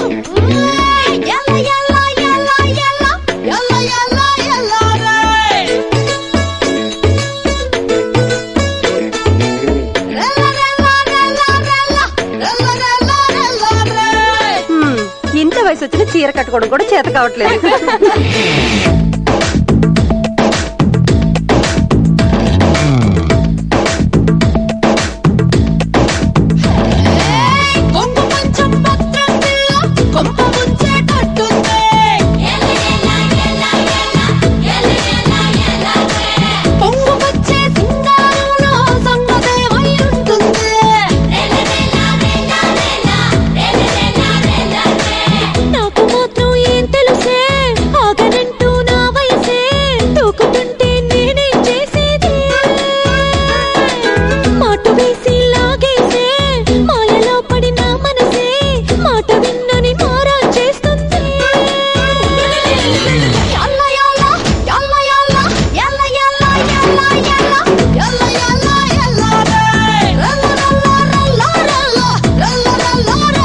హ్మ్, ఇంత వయసు వచ్చిన చీర కట్టుకోవడం కూడా చేత కావట్లేదు కొంగు కొంచెం భద్రం పిల్ల కొంప ముంచేటట్టుంది పొంగు వచ్చే సింగారంలో సంగదేవై ఉంటుంది నాకు మాత్రం ఏం తెలుసే ఆగనంటూ నా వయసే తూకుతుంటే నేనేం చేసేది మాట వేసి లాగేసే మాయలో పడిన మనసే మాట విన్నని మారా చేస్తుంది యల్ల యల్ల, యల్ల యల్ల, యల్ల యల్ల, యల్ల యల్ల, యల్ల యల్ల, యల్ల రే. రల్ల రల్ల రల్ల రల్ల, రల్ల రల్ల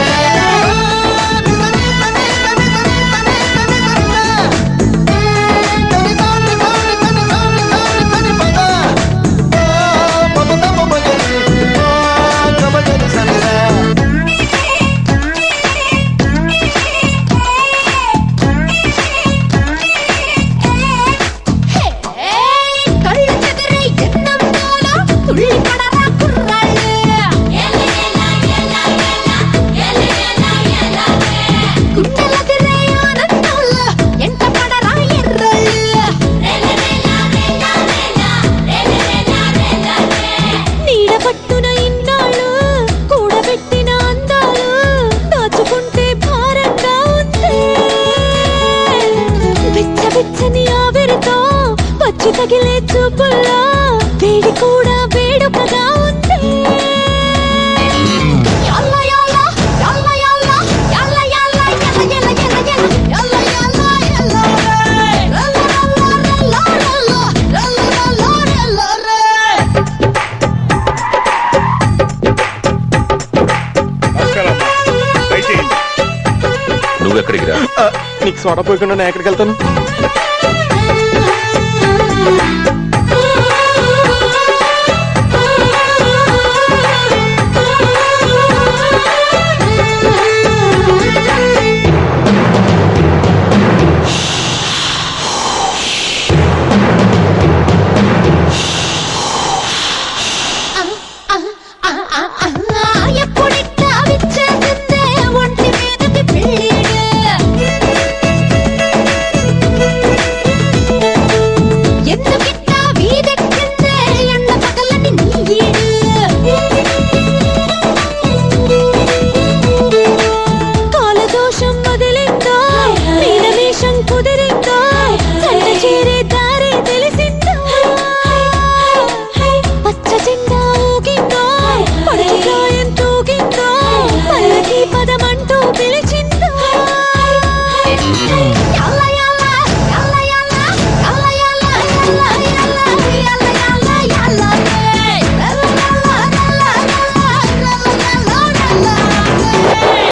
ఏయ్, కళ్ళు చెదిరే ఎన్నందాల తుళ్ళి పడరా కుర్రాళ్ళు. గుండెల తిరే ఆనందంలో ఎంట పడరా ఎర్రోళ్ళు. నీడ పట్టున ఇన్నాళ్ళు కూడబెట్టిన అందాలు దాచుకుంటే భారంగా ఉంది బిచ్చ బిచ్చని ఆవిరితో వచ్చి తగిలే చూపుల్లో వేడి కూడా వేడుకగా ఉంది యల్ల యల్ల, యల్ల యల్ల, యల్ల యల్ల, యల్ల యల్ల, యల్ల యల్ల, యల్ల యల్ల, యల్ల రే. రల్ల రల్ల రల్ల రల్ల, రల్ల రల్ల రల్ల రే. నమస్కారం దయచేయండి నువ్వెక్కడికి రా నీకు సోడా పోయకుండా నేను ఎక్కడికి వెళ్తాను